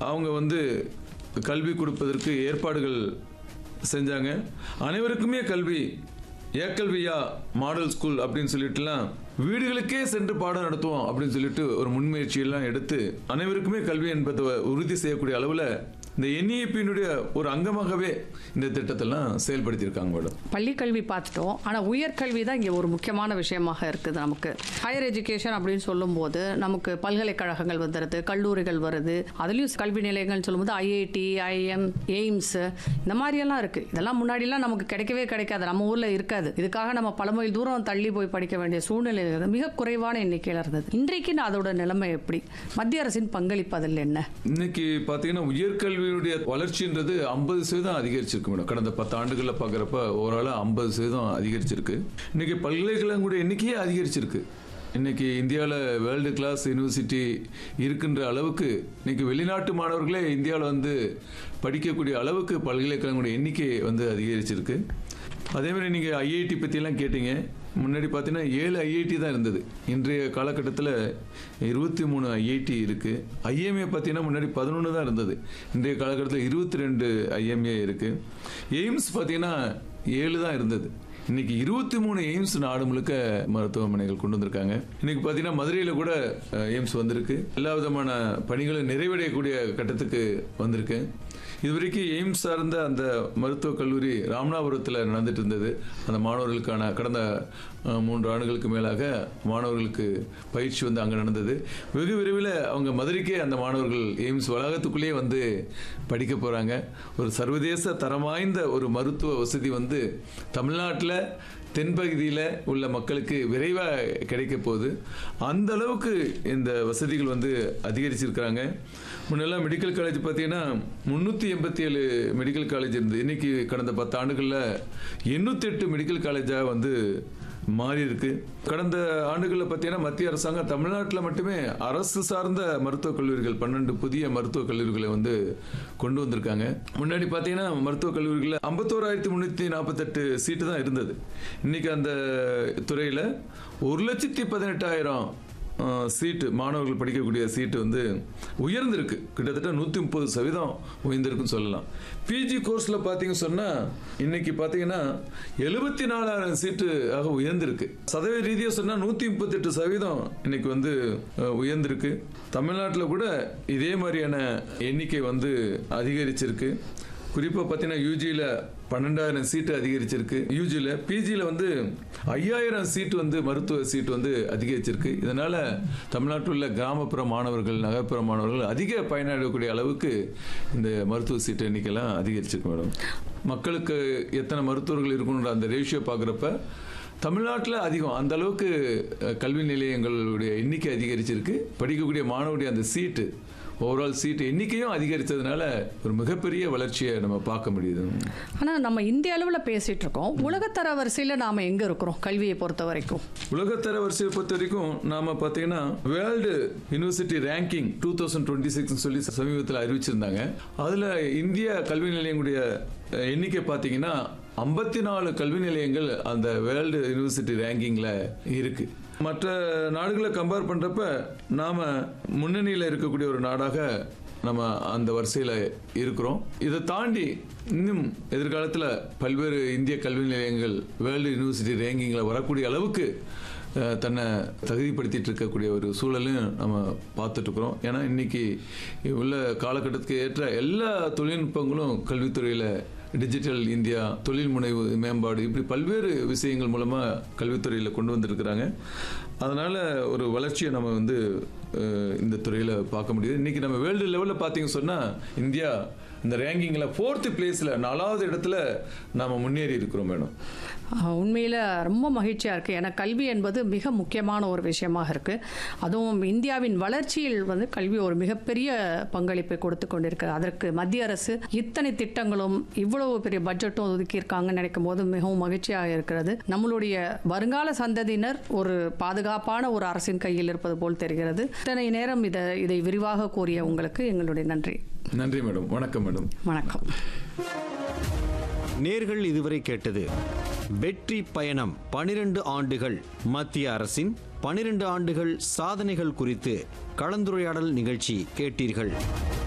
அவங்க வந்து கல்வி கொடுப்பதற்கு ஏற்பாடுகள் செஞ்சாங்க அனைவருக்குமே கல்வி ஏக்கல்வியா மாடல் ஸ்கூல் அப்படின்னு சொல்லிட்டுலாம் வீடுகளுக்கே சென்று பாடம் நடத்துவோம் அப்படின்னு சொல்லிட்டு ஒரு முன்முயற்சியெல்லாம் எடுத்து அனைவருக்குமே கல்வி என்பதை உறுதி செய்யக்கூடிய அளவில் இந்த என்இபியினுடைய ஒரு அங்கமாகவே இந்த திட்டத்தெல்லாம் செயல்படுத்தியிருக்காங்க மேடம் பள்ளி கல்வி பார்த்துட்டோம் ஆனால் உயர்கல்வி தான் இங்கே ஒரு முக்கியமான விஷயமாக இருக்குது நமக்கு ஹையர் எஜுகேஷன் அப்படின்னு சொல்லும்போது நமக்கு பல்கலைக்கழகங்கள் வந்துடுது கல்லூரிகள் வருது அதுலேயும் கல்வி நிலையங்கள்னு சொல்லும்போது ஐஐடி ஐஎம் எய்ம்ஸ் இந்த மாதிரியெல்லாம் இருக்குது இதெல்லாம் முன்னாடிலாம் நமக்கு கிடைக்கவே கிடைக்காது நம்ம ஊரில் இருக்காது இதுக்காக நம்ம பல மைல் தூரம் தள்ளி போய் படிக்க வேண்டிய சூழ்நிலை இருந்தது மிக குறைவான எண்ணிக்கையில் இருந்தது இன்றைக்கு அதோட நிலைமை எப்படி மத்திய அரசின் பங்களிப்பு அதில் என்ன இன்னைக்கு பார்த்தீங்கன்னா உயர்கல்வியுடைய வளர்ச்சின்றது ஐம்பது சதவீதம் அதிகரிச்சிருக்கு மேடம் கடந்த பத்து ஆண்டுகளில் பார்க்குறப்ப ஓரளவு ஐம்பது சதவீதம் அதிகரிச்சிருக்கு இன்னைக்கு பல்கலைக்கழகங்களுடைய எண்ணிக்கையே அதிகரிச்சிருக்கு இன்னைக்கு இந்தியாவில் வேர்ல்டு கிளாஸ் யூனிவர்சிட்டி இருக்கின்ற அளவுக்கு இன்னைக்கு வெளிநாட்டு மாணவர்களே இந்தியாவில் வந்து படிக்கக்கூடிய அளவுக்கு பல்கலைக்கழகங்களுடைய எண்ணிக்கை வந்து அதிகரிச்சிருக்கு அதே மாதிரி நீங்கள் ஐஐடி பற்றிலாம் கேட்டீங்க முன்னாடி பார்த்தீங்கன்னா ஏழு ஐஐடி தான் இருந்தது இன்றைய காலகட்டத்தில் இருபத்தி மூணு ஐஐடி இருக்குது ஐஎம்ஏ பார்த்தீங்கன்னா முன்னாடி பதினொன்று தான் இருந்தது இன்றைய காலகட்டத்தில் இருபத்தி ரெண்டு ஐஎம்ஏ இருக்குது எய்ம்ஸ் பார்த்தீங்கன்னா ஏழு தான் இருந்தது இன்னைக்கு இருபத்தி மூணு எய்ம்ஸ் நாடு முழுக்க மருத்துவமனைகள் கொண்டு வந்திருக்காங்க இன்னைக்கு பார்த்தீங்கன்னா மதுரையில் கூட அஹ், எய்ம்ஸ் வந்திருக்கு எல்லா விதமான பணிகளும் நிறைவடையக்கூடிய கட்டத்துக்கு வந்திருக்கு இதுவரைக்கும் எய்ம்ஸ் சார்ந்த அந்த மருத்துவக் கல்லூரி ராமநாதபுரத்தில் நடந்துட்டு இருந்தது அந்த மாணவர்களுக்கான கடந்த அஹ், மூன்று ஆண்டுகளுக்கு மேலாக மாணவர்களுக்கு பயிற்சி வந்து அங்கே நடந்தது வெகு விரைவில் அவங்க மதுரைக்கே அந்த மாணவர்கள் எய்ம்ஸ் வளாகத்துக்குள்ளேயே வந்து படிக்க போகிறாங்க ஒரு சர்வதேச தரம் வாய்ந்த ஒரு மருத்துவ வசதி வந்து தமிழ்நாட்டில் தென்பகுதியில் உள்ள மக்களுக்கு விரைவாக கிடைக்க போகுது அந்த அளவுக்கு இந்த வசதிகள் வந்து அதிகரிச்சிருக்கிறாங்க முன்னெல்லாம் மெடிக்கல் காலேஜ் பார்த்தீங்கன்னா முந்நூற்றி எண்பத்தி ஏழு மெடிக்கல் காலேஜ் இருந்தது இன்னைக்கு கடந்த பத்து ஆண்டுகளில் எண்ணூற்றி எட்டு மெடிக்கல் காலேஜாக வந்து மாறி இருக்கு கடந்த ஆண்டுகளில் பார்த்தீங்கன்னா மத்திய அரசாங்கம் தமிழ்நாட்டில் மட்டுமே அரசு சார்ந்த மருத்துவக் கல்லூரிகள் பன்னெண்டு புதிய மருத்துவக் கல்லூரிகளை வந்து கொண்டு வந்திருக்காங்க முன்னாடி பார்த்தீங்கன்னா மருத்துவக் கல்லூரிகளில் ஐம்பத்தோராயிரத்தி முந்நூற்றி நாற்பத்தெட்டு சீட்டு தான் இருந்தது இன்னைக்கு அந்த துறையில் ஒரு லட்சத்தி பதினெட்டாயிரம் அஹ், சீட்டு மாணவர்கள் படிக்கக்கூடிய சீட்டு வந்து உயர்ந்திருக்கு கிட்டத்தட்ட நூற்றி முப்பது சதவீதம் உயர்ந்திருக்குன்னு சொல்லலாம் பிஜி கோர்ஸில் பார்த்தீங்க சொன்னால் இன்னைக்கு பார்த்தீங்கன்னா எழுபத்தி நாலாயிரம் சீட்டு ஆக உயர்ந்திருக்கு சதவீத ரீதியாக சொன்னால் நூற்றி முப்பத்தெட்டு சதவீதம் இன்னைக்கு வந்து அஹ், உயர்ந்திருக்கு தமிழ்நாட்டில் கூட இதே மாதிரியான எண்ணிக்கை வந்து அதிகரிச்சிருக்கு குறிப்பாக பார்த்தீங்கன்னா யூஜியில் பன்னெண்டாயிரம் சீட்டு அதிகரிச்சிருக்கு யூஜியில் பிஜியில் வந்து ஐயாயிரம் சீட்டு வந்து மருத்துவ சீட்டு வந்து அதிகரிச்சிருக்கு இதனால் தமிழ்நாட்டில் உள்ள கிராமப்புற மாணவர்கள் நகர்ப்புற மாணவர்கள் அதிக பயனடையக்கூடிய அளவுக்கு இந்த மருத்துவ சீட்டு எண்ணிக்கைலாம் அதிகரிச்சிருக்கு மேடம் மக்களுக்கு எத்தனை மருத்துவர்கள் இருக்கணுன்ற அந்த ரேஷியோ பார்க்குறப்ப தமிழ்நாட்டில் அதிகம் அந்த அளவுக்கு அஹ், கல்வி நிலையங்களுடைய எண்ணிக்கை அதிகரிச்சிருக்கு படிக்கக்கூடிய மாணவருடைய அந்த சீட்டு ஓவரால் சீட்டு எண்ணிக்கையும் அதிகரித்ததுனால ஒரு மிகப்பெரிய வளர்ச்சியை நம்ம பார்க்க முடியுது ஆனால் நம்ம இந்திய அளவில் பேசிட்டு இருக்கோம் உலகத்தர வரிசையில் நாம் எங்கே இருக்கிறோம் கல்வியை பொறுத்த வரைக்கும் உலகத்தர வரிசையை பொறுத்த வரைக்கும் நாம பார்த்தீங்கன்னா world university ranking two thousand twenty six சொல்லி சமீபத்தில் அறிவிச்சிருந்தாங்க அதில் இந்திய கல்வி நிலையங்களுடைய அஹ், எண்ணிக்கை பார்த்தீங்கன்னா ஐம்பத்தி நாலு கல்வி நிலையங்கள் அந்த வேர்ல்டு யூனிவர்சிட்டி ரேங்கிங்கில் இருக்கு மற்ற நாடுகளை கம்பேர் பண்ணுறப்ப நாம் முன்னணியில் இருக்கக்கூடிய ஒரு நாடாக நம்ம அந்த வரிசையில் இருக்கிறோம் இதை தாண்டி இன்னும் எதிர்காலத்தில் பல்வேறு இந்திய கல்வி நிலையங்கள் வேர்ல்டு யூனிவர்சிட்டி ரேங்கிங்கில் வரக்கூடிய அளவுக்கு அஹ், தன்னை தகுதிப்படுத்திட்டு இருக்கக்கூடிய ஒரு சூழலையும் நம்ம பார்த்துட்டு இருக்கிறோம் ஏன்னா இன்னைக்கு உள்ள காலகட்டத்துக்கு ஏற்ற எல்லா தொழில்நுட்பங்களும் கல்வித்துறையில் டிஜிட்டல் இந்தியா தொழில் முனைவு மேம்பாடு இப்படி பல்வேறு விஷயங்கள் மூலமாக கல்வித்துறையில் கொண்டு வந்திருக்கிறாங்க அதனால் ஒரு வளர்ச்சியை நம்ம வந்து அஹ், இந்த துறையில் பார்க்க முடியுது இன்றைக்கி நம்ம வேர்ல்டு லெவலில் பார்த்தீங்க சொன்னால் இந்தியா இந்த ரேங்கிங்கில் ஃபோர்த்து பிளேஸில் நாலாவது இடத்துல நாம் முன்னேறி இருக்கிறோம் மேடம் உண்மையில் ரொம்ப மகிழ்ச்சியாக இருக்குது ஏன்னா கல்வி என்பது மிக முக்கியமான ஒரு விஷயமாக இருக்குது அதுவும் இந்தியாவின் வளர்ச்சியில் வந்து கல்வி ஒரு மிகப்பெரிய பங்களிப்பை கொடுத்து கொண்டிருக்கு அதற்கு மத்திய அரசு இத்தனை திட்டங்களும் இவ்வளவு பெரிய பட்ஜெட்டும் ஒதுக்கியிருக்காங்கன்னு நினைக்கும் போது மிகவும் மகிழ்ச்சியாக இருக்கிறது நம்மளுடைய வருங்கால சந்ததியினர் ஒரு பாதுகாப்பான ஒரு அரசின் கையில் இருப்பது போல் தெரிகிறது இத்தனை நேரம் இதை இதை விரிவாக கூறிய உங்களுக்கு எங்களுடைய நன்றி நன்றி மேடம் வணக்கம் மேடம் வணக்கம் நேர்கள் இதுவரை கேட்டது வெற்றி பயணம் பனிரெண்டு ஆண்டுகள் மத்திய அரசின் பனிரெண்டு ஆண்டுகள் சாதனைகள் குறித்து கலந்துரையாடல் நிகழ்ச்சி கேட்டீர்கள்